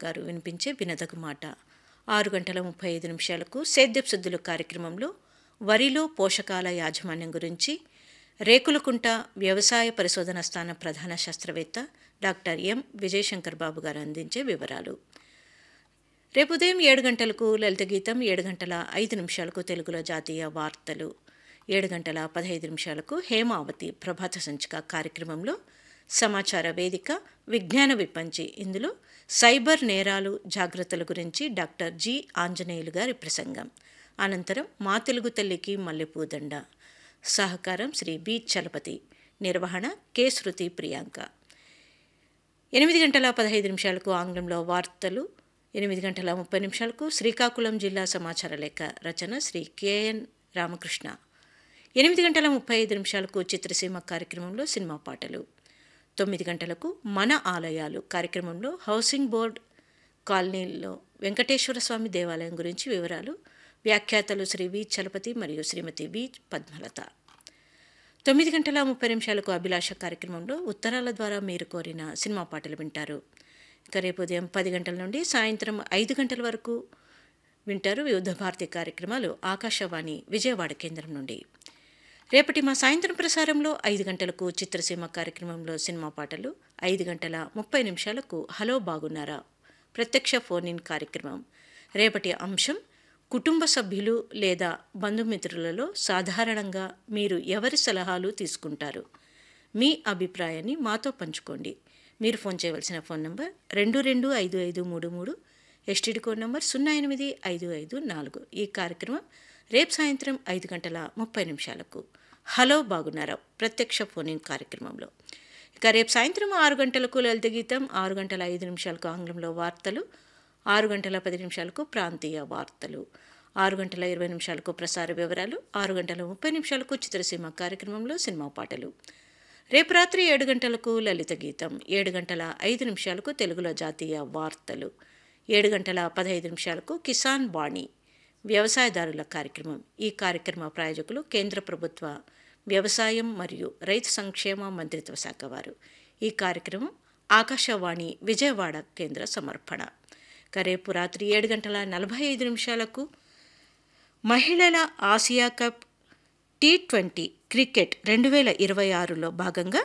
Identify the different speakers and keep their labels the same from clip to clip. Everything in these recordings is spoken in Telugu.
Speaker 1: గారు వినిపించే వినదగు మాట ఆరు గంటల ముప్పై ఐదు నిమిషాలకు సేద్యపు శుద్ధులు కార్యక్రమంలో వరిలో పోషకాల యాజమాన్యం గురించి రేకులకుంట వ్యవసాయ పరిశోధన స్థాన ప్రధాన శాస్త్రవేత్త డాక్టర్ ఎం విజయశంకర్ బాబు గారు అందించే వివరాలు రేపు ఉదయం ఏడు గంటలకు లలిత గీతం ఏడు గంటల ఐదు నిమిషాలకు తెలుగులో జాతీయ వార్తలు ఏడు గంటల పదహైదు నిమిషాలకు హేమావతి ప్రభాత సంచిక కార్యక్రమంలో సమాచార వేదిక విజ్ఞాన విపంచి ఇందులో సైబర్ నేరాలు జాగ్రత్తల గురించి డాక్టర్ జి ఆంజనేయులు గారి ప్రసంగం అనంతరం మా తెలుగు తల్లికి మల్లెపూదండ సహకారం శ్రీ బి చలపతి నిర్వహణ కె శృతి ప్రియాంక ఎనిమిది గంటల పదహైదు నిమిషాలకు ఆంగ్లంలో వార్తలు ఎనిమిది గంటల ముప్పై నిమిషాలకు శ్రీకాకుళం జిల్లా సమాచార లేఖ రచన శ్రీ కెఎన్ రామకృష్ణ ఎనిమిది గంటల ముప్పై ఐదు నిమిషాలకు చిత్రసీమ కార్యక్రమంలో సినిమా పాటలు తొమ్మిది గంటలకు మన ఆలయాలు కార్యక్రమంలో హౌసింగ్ బోర్డ్ కాలనీలో వెంకటేశ్వర స్వామి దేవాలయం గురించి వివరాలు వ్యాఖ్యాతలు శ్రీ వి చలపతి మరియు శ్రీమతి వి పద్మలత తొమ్మిది గంటల ముప్పై నిమిషాలకు అభిలాష కార్యక్రమంలో ఉత్తరాల ద్వారా మీరు కోరిన సినిమా పాటలు వింటారు ఇక రేపు ఉదయం పది గంటల నుండి సాయంత్రం ఐదు గంటల వరకు వింటారు వివిధ భారతి కార్యక్రమాలు ఆకాశవాణి విజయవాడ కేంద్రం నుండి రేపటి మా సాయంత్రం ప్రసారంలో ఐదు గంటలకు చిత్రసీమ కార్యక్రమంలో సినిమా పాటలు ఐదు గంటల ముప్పై నిమిషాలకు హలో బాగున్నారా ప్రత్యక్ష ఫోన్ ఇన్ కార్యక్రమం రేపటి అంశం కుటుంబ సభ్యులు లేదా బంధుమిత్రులలో సాధారణంగా మీరు ఎవరి సలహాలు తీసుకుంటారు మీ అభిప్రాయాన్ని మాతో పంచుకోండి మీరు ఫోన్ చేయవలసిన ఫోన్ నంబర్ రెండు రెండు ఐదు ఐదు మూడు మూడు ఎస్టీడీ కోడ్ నంబర్ సున్నా ఎనిమిది ఐదు ఐదు నాలుగు ఈ కార్యక్రమం రేపు సాయంత్రం ఐదు గంటల ముప్పై నిమిషాలకు హలో బాగున్నారా ప్రత్యక్ష ఫోన్ ఇన్ కార్యక్రమంలో ఇక రేపు సాయంత్రం ఆరు గంటలకు లలిత గీతం ఆరు గంటల ఐదు నిమిషాలకు ఆంగ్లంలో వార్తలు ఆరు గంటల పది నిమిషాలకు ప్రాంతీయ వార్తలు ఆరు గంటల ఇరవై నిమిషాలకు ప్రసార వివరాలు ఆరు గంటల ముప్పై నిమిషాలకు చిత్రసీమ కార్యక్రమంలో సినిమా పాటలు రేపు రాత్రి ఏడు గంటలకు లలిత గీతం ఏడు గంటల ఐదు నిమిషాలకు తెలుగులో జాతీయ వార్తలు ఏడు గంటల పదహైదు నిమిషాలకు కిసాన్ బాణి వ్యవసాయదారుల కార్యక్రమం ఈ కార్యక్రమ ప్రాయోజకులు కేంద్ర ప్రభుత్వ వ్యవసాయం మరియు రైతు సంక్షేమ మంత్రిత్వ శాఖ వారు ఈ కార్యక్రమం ఆకాశవాణి విజయవాడ కేంద్ర సమర్పణ రేపు రాత్రి ఏడు గంటల నలభై ఐదు నిమిషాలకు మహిళల Asia cup T twenty cricket రెండు వేల ఇరవై ఆరులో భాగంగా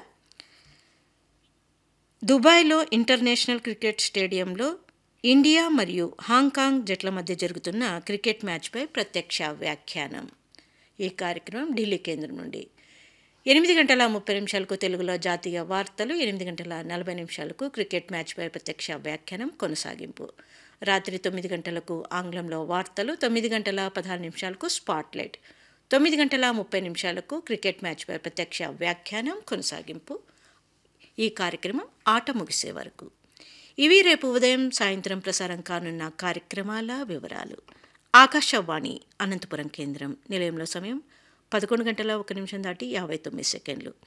Speaker 1: దుబాయ్లో ఇంటర్నేషనల్ క్రికెట్ స్టేడియంలో ఇండియా మరియు హాంకాంగ్ జట్ల మధ్య జరుగుతున్న క్రికెట్ మ్యాచ్పై ప్రత్యక్ష వ్యాఖ్యానం ఈ కార్యక్రమం ఢిల్లీ కేంద్రం నుండి ఎనిమిది గంటల ముప్పై నిమిషాలకు తెలుగులో జాతీయ వార్తలు ఎనిమిది గంటల నలభై నిమిషాలకు క్రికెట్ మ్యాచ్పై ప్రత్యక్ష వ్యాఖ్యానం కొనసాగింపు రాత్రి తొమ్మిది గంటలకు ఆంగ్లంలో వార్తలు తొమ్మిది గంటల పదహారు నిమిషాలకు స్పాట్లైట్ తొమ్మిది గంటల ముప్పై నిమిషాలకు క్రికెట్ మ్యాచ్పై ప్రత్యక్ష వ్యాఖ్యానం కొనసాగింపు ఈ కార్యక్రమం ఆట ముగిసే వరకు ఇవి రేపు ఉదయం సాయంత్రం ప్రసారం కానున్న కార్యక్రమాల వివరాలు ఆకాశవాణి అనంతపురం కేంద్రం నిలయంలో సమయం పదకొండు గంటల ఒక నిమిషం దాటి యాభై తొమ్మిది సెకండ్లు